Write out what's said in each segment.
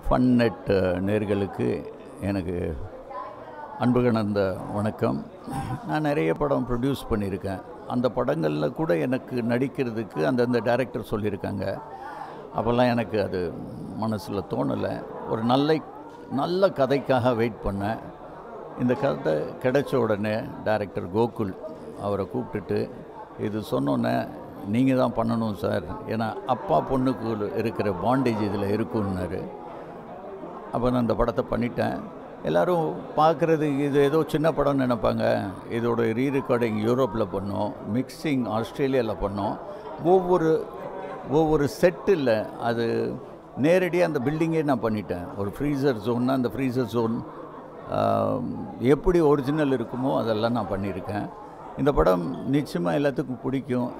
fun net நேர்களுக்கு எனக்கு அன்பு கலந்த வணக்கம் நான் நிறைய படம் ப்ரொடியூஸ் பண்ணியிருக்கேன் அந்த படங்களில் கூட எனக்கு நடிக்கிறதுக்கு அந்தந்த டைரக்டர் சொல்லியிருக்காங்க அப்போல்லாம் எனக்கு அது மனசில் தோணலை ஒரு நல்ல நல்ல கதைக்காக வெயிட் பண்ணேன் இந்த கதை கிடைச்ச உடனே டைரக்டர் கோகுல் அவரை கூப்பிட்டுட்டு இது சொன்னோன்னே நீங்கள் தான் பண்ணணும் சார் ஏன்னா அப்பா பொண்ணுக்கு இருக்கிற பாண்டேஜ் இதில் இருக்குன்னாரு அப்போ நான் இந்த படத்தை பண்ணிட்டேன் எல்லோரும் பார்க்குறது இது ஏதோ சின்ன படம்னு நினைப்பாங்க இதோட ரீ ரெக்கார்டிங் யூரோப்பில் பண்ணோம் மிக்சிங் ஆஸ்திரேலியாவில் பண்ணோம் ஒவ்வொரு ஒவ்வொரு செட்டில் அது நேரடியாக அந்த பில்டிங்கே நான் பண்ணிட்டேன் ஒரு ஃப்ரீசர் ஜோன்னா அந்த ஃப்ரீசர் ஜோன் எப்படி ஒரிஜினல் இருக்குமோ அதெல்லாம் நான் பண்ணியிருக்கேன் இந்த படம் நிச்சயமாக எல்லாத்துக்கும் பிடிக்கும்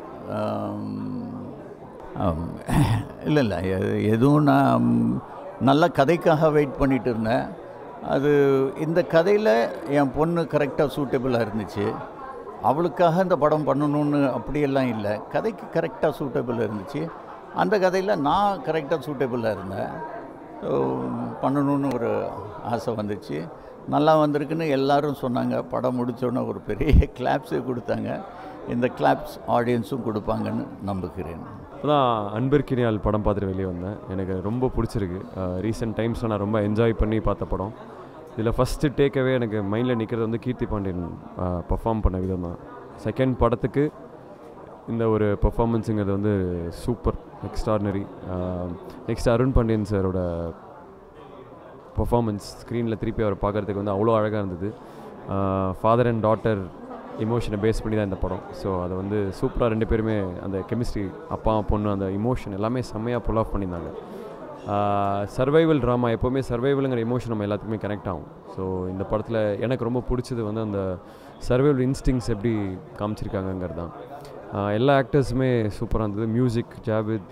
இல்லை இல்லை எதுவும் நான் நல்ல கதைக்காக வெயிட் பண்ணிட்டு இருந்தேன் அது இந்த கதையில் என் பொண்ணு கரெக்டாக சூட்டபிளாக இருந்துச்சு அவளுக்காக இந்த படம் பண்ணணும்னு அப்படியெல்லாம் இல்லை கதைக்கு கரெக்டாக சூட்டபிளாக இருந்துச்சு அந்த கதையில் நான் கரெக்டாக சூட்டபிளாக இருந்தேன் ஸோ பண்ணணும்னு ஒரு ஆசை வந்துச்சு நல்லா வந்திருக்குன்னு எல்லாரும் சொன்னாங்க படம் முடித்தோன்னே ஒரு பெரிய கிளாப்ஸே கொடுத்தாங்க இந்த கிளாப்ஸ் ஆடியன்ஸும் கொடுப்பாங்கன்னு நம்புகிறேன் இப்போ தான் அன்பிற்கினியால் படம் பார்த்துட்டு வெளியே வந்தேன் எனக்கு ரொம்ப பிடிச்சிருக்கு ரீசெண்ட் டைம்ஸில் நான் ரொம்ப என்ஜாய் பண்ணி பார்த்த படம் இதில் ஃபஸ்ட்டு டேக்கவே எனக்கு மைண்டில் நிற்கிறது வந்து கீர்த்தி பாண்டியன் பர்ஃபார்ம் பண்ண விதம் தான் செகண்ட் படத்துக்கு இந்த ஒரு பர்ஃபார்மன்ஸுங்கிறது வந்து super extraordinary next Arun Pandian சாரோட பர்ஃபார்மன்ஸ் ஸ்க்ரீனில் திருப்பி அவரை பார்க்குறதுக்கு வந்து அவ்வளோ அழகாக இருந்தது ஃபாதர் அண்ட் டாட்டர் இமோஷனை பேஸ் பண்ணி தான் இந்த படம் ஸோ அதை வந்து சூப்பராக ரெண்டு பேருமே அந்த கெமிஸ்ட்ரி அப்பா பொண்ணு அந்த இமோஷன் எல்லாமே செம்மையாக புல் ஆஃப் பண்ணியிருந்தாங்க சர்வைவல் ட்ராமா எப்போவுமே சர்வைவலுங்கிற இமோஷன் நம்ம எல்லாத்துக்குமே கனெக்ட் ஆகும் ஸோ இந்த படத்தில் எனக்கு ரொம்ப பிடிச்சது வந்து அந்த சர்வைவல் இன்ஸ்டிங்ஸ் எப்படி காமிச்சிருக்காங்கங்கிறது தான் எல்லா ஆக்டர்ஸுமே சூப்பராக இருந்தது மியூசிக் ஜாவித்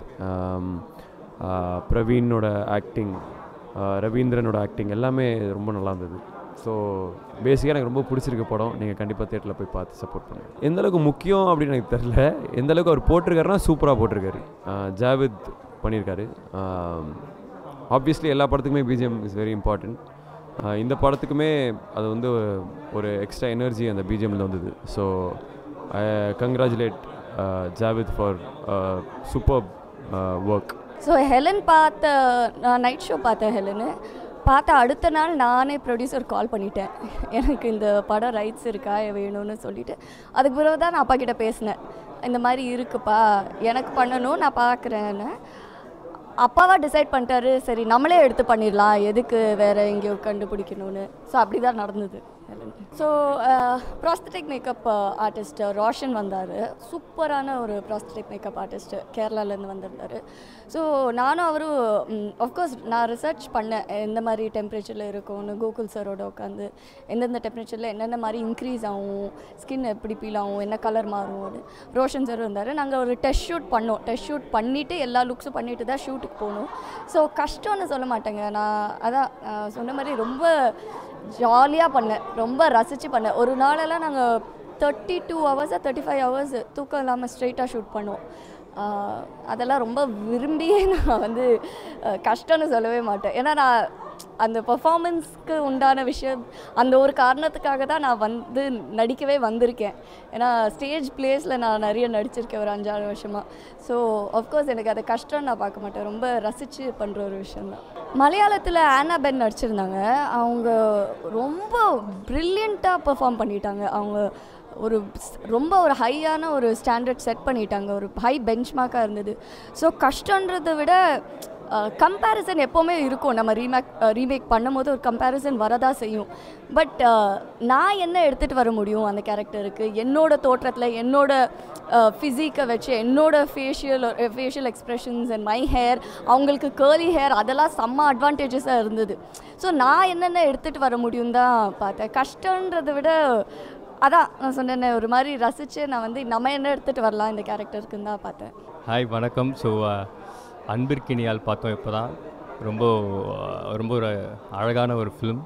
பிரவீனோட ஆக்டிங் ரவீந்திரனோட ஆக்டிங் எல்லாமே ரொம்ப நல்லா இருந்தது ஸோ பேசிக்காக எனக்கு ரொம்ப பிடிச்சிருக்க படம் நீங்கள் கண்டிப்பாக தேட்டரில் போய் பார்த்து சப்போர்ட் பண்ணுங்கள் எந்த அளவுக்கு முக்கியம் அப்படின்னு எனக்கு தெரில எந்த அளவுக்கு அவர் போட்டிருக்காருன்னா சூப்பராக போட்டிருக்காரு ஜாவித் பண்ணியிருக்காரு ஆப்வியஸ்லி எல்லா படத்துக்குமே பிஜிஎம் இஸ் வெரி இம்பார்ட்டண்ட் இந்த படத்துக்குமே அது வந்து ஒரு எக்ஸ்ட்ரா எனர்ஜி அந்த பிஜிஎம்மில் வந்தது so congratulate Javid for super work so Helen பார்த்த நான் நைட் ஷோ பார்த்தேன் ஹெலனு பார்த்த அடுத்த நாள் நானே ப்ரொடியூசர் கால் பண்ணிட்டேன் எனக்கு இந்த படம் ரைட்ஸ் இருக்கா வேணும்னு சொல்லிவிட்டு அதுக்கு பிறகு தான் நான் அப்பா கிட்டே பேசினேன் இந்த மாதிரி இருக்குப்பா எனக்கு பண்ணணும் நான் பார்க்குறேன்னு அப்பாவாக டிசைட் பண்ணிட்டாரு சரி நம்மளே எடுத்து பண்ணிடலாம் எதுக்கு வேறு எங்கேயோ கண்டுபிடிக்கணும்னு ஸோ அப்படி தான் நடந்தது so prosthetic makeup artist Roshan வந்தார் சூப்பரான ஒரு ப்ராஸ்தட்டிக் மேக்கப் ஆர்டிஸ்ட் கேரளாலேருந்து வந்திருந்தார் ஸோ நானும் அவரும் ஆஃப்கோர்ஸ் நான் ரிசர்ச் பண்ணேன் எந்த மாதிரி டெம்பரேச்சரில் இருக்கும்னு கோகுல் சரோட உட்காந்து எந்தெந்த டெம்பரேச்சரில் என்னென்ன மாதிரி இன்க்ரீஸ் ஆகும் ஸ்கின் எப்படி பீல் ஆகும் என்ன கலர் மாறும் ரோஷன் சார் இருந்தார் நாங்கள் ஒரு டெஸ்ட் ஷூட் பண்ணோம் டெஸ்ட் ஷூட் பண்ணிவிட்டு எல்லா லுக்ஸும் பண்ணிவிட்டு தான் ஷூட்டுக்கு போகணும் ஸோ கஷ்டம்னு சொல்ல மாட்டேங்க நான் அதான் சொன்ன மாதிரி ரொம்ப ஜாலியாக பண்ணேன் ரொம்ப ரசித்து பண்ணேன் ஒரு நாளெல்லாம் நாங்கள் தேர்ட்டி டூ ஹவர்ஸாக தேர்ட்டி ஃபைவ் ஹவர்ஸ் தூக்கம் இல்லாமல் ஸ்ட்ரெயிட்டாக ஷூட் பண்ணுவோம் அதெல்லாம் ரொம்ப விரும்பியே நான் வந்து கஷ்டம்னு சொல்லவே மாட்டேன் ஏன்னா நான் அந்த பர்ஃபாமன்ஸ்க்கு உண்டான விஷயம் அந்த ஒரு காரணத்துக்காக தான் நான் வந்து நடிக்கவே வந்திருக்கேன் ஏன்னா ஸ்டேஜ் பிளேஸில் நான் நிறைய நடிச்சிருக்கேன் ஒரு அஞ்சாறு வருஷமாக ஸோ ஆஃப்கோர்ஸ் எனக்கு அதை கஷ்டம் நான் பார்க்க மாட்டேன் ரொம்ப ரசித்து பண்ணுற ஒரு விஷயந்தான் மலையாளத்தில் ஆனா பென் நடிச்சிருந்தாங்க அவங்க ரொம்ப ப்ரில்லியண்ட்டாக பெர்ஃபார்ம் பண்ணிட்டாங்க அவங்க ஒரு ரொம்ப ஒரு ஹையான ஒரு ஸ்டாண்டர்ட் செட் பண்ணிட்டாங்க ஒரு ஹை பெஞ்ச் மார்க்காக இருந்தது ஸோ கஷ்டன்றதை விட கம்பேரிசன் எப்போவுமே இருக்கும் நம்ம ரீமேக் ரீமேக் பண்ணும்போது ஒரு கம்பேரிசன் வரதான் செய்யும் பட் நான் என்ன எடுத்துகிட்டு வர முடியும் அந்த கேரக்டருக்கு என்னோட தோற்றத்தில் என்னோட ஃபிசிக்கை வச்சு என்னோட facial facial expressions and my hair அவங்களுக்கு கேர்லி ஹேர் அதெல்லாம் செம்ம அட்வான்டேஜஸாக இருந்தது ஸோ நான் என்னென்ன எடுத்துகிட்டு வர முடியும் தான் பார்த்தேன் கஷ்டன்றதை விட அதான் நான் சொன்னேன் ஒரு மாதிரி ரசித்து நான் வந்து நம்ம என்ன எடுத்துகிட்டு வரலாம் இந்த கேரக்டருக்குன்னு தான் பார்த்தேன் ஹாய் வணக்கம் ஸோ அன்பிற்கினியால் பார்த்தோம் இப்போ தான் ரொம்ப ரொம்ப ஒரு அழகான ஒரு ஃபிலிம்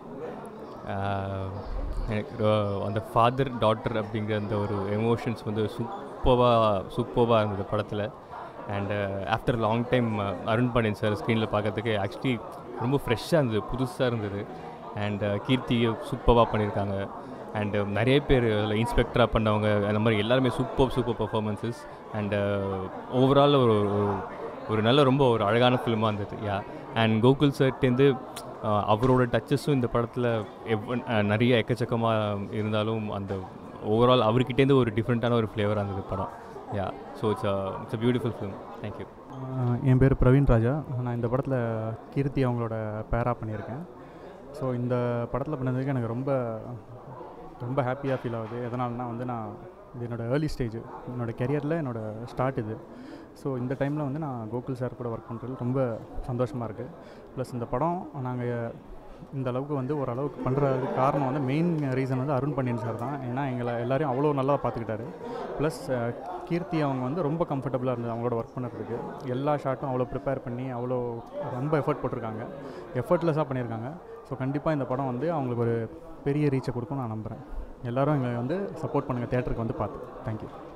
எனக்கு ரொ- அந்த ஃபாதர் டாட்டர் அப்படிங்கிற அந்த ஒரு எமோஷன்ஸ் வந்து சூப்பராக சூப்பராக இருந்தது படத்தில் and after long time Arun Pandian sir ஸ்க்ரீனில் பார்க்கறதுக்கு ஆக்சுவலி ரொம்ப ஃப்ரெஷ்ஷாக இருந்தது புதுசாக இருந்தது அண்ட் கீர்த்தி சூப்பராக பண்ணியிருக்காங்க அண்டு நிறைய பேர் அதில் இன்ஸ்பெக்டராக பண்ணவங்க அந்த மாதிரி எல்லாருமே super super performances and overall ஒரு ஒரு- ஒரு நல்ல ரொம்ப ஒரு அழகான ஃபிலிமாக இருந்தது யா அண்ட் கோகுல் சர்ட்டேருந்து அவரோட டச்சஸும் இந்த படத்தில் எவ் அஹ், நிறைய எக்கச்சக்கமாக இருந்தாலும் அந்த ஓவரால் அவர்கிட்டேருந்து ஒரு டிஃப்ரெண்ட்டான ஒரு ஃப்ளேவராக இருந்தது படம் yeah so it's it's a beautiful film thank you ah என் பேர் பிரவீன் ராஜா நான் இந்த படத்தில் கீர்த்தி அவங்களோட பேரா பண்ணியிருக்கேன் ஸோ இந்த படத்தில் பண்ணதுக்கு எனக்கு ரொம்ப ரொம்ப ஹாப்பியாக ஃபீல் ஆகுது எதனால்னா வந்து நான் இது என்னோடய ஏர்லி ஸ்டேஜ் என்னோடய கெரியரில் என்னோடய ஸ்டார்ட் இது ஸோ இந்த டைமில் வந்து நான் கோகுல் சார் கூட ஒர்க் பண்ணுறது ரொம்ப சந்தோஷமாக இருக்குது ப்ளஸ் இந்த படம் நாங்கள் இந்த அளவுக்கு வந்து ஓரளவுக்கு பண்ணுறதுக்கு காரணம் வந்து மெயின் ரீசன் வந்து அருண் பாண்டியன் சார் தான் ஏன்னா எங்களை எல்லாரையும் அவ்வளோ நல்லா பார்த்துக்கிட்டாரு ப்ளஸ் கீர்த்தி அவங்க வந்து ரொம்ப கம்ஃபர்டபுளாக இருந்தது அவங்களோட ஒர்க் பண்ணுறதுக்கு எல்லா ஷாட்டும் அவ்வளோ ப்ரிப்பேர் பண்ணி அவ்வளோ ரொம்ப எஃபர்ட் போட்டிருக்காங்க எஃபர்ட்லெஸ்ஸாக பண்ணியிருக்காங்க ஸோ கண்டிப்பாக இந்த படம் வந்து அவங்களுக்கு ஒரு பெரிய ரீச்சை கொடுக்கும் நான் நம்புகிறேன் எல்லாரும் எங்களை வந்து சப்போர்ட் பண்ணுங்கள் தேட்டருக்கு வந்து பார்த்து தேங்க்யூ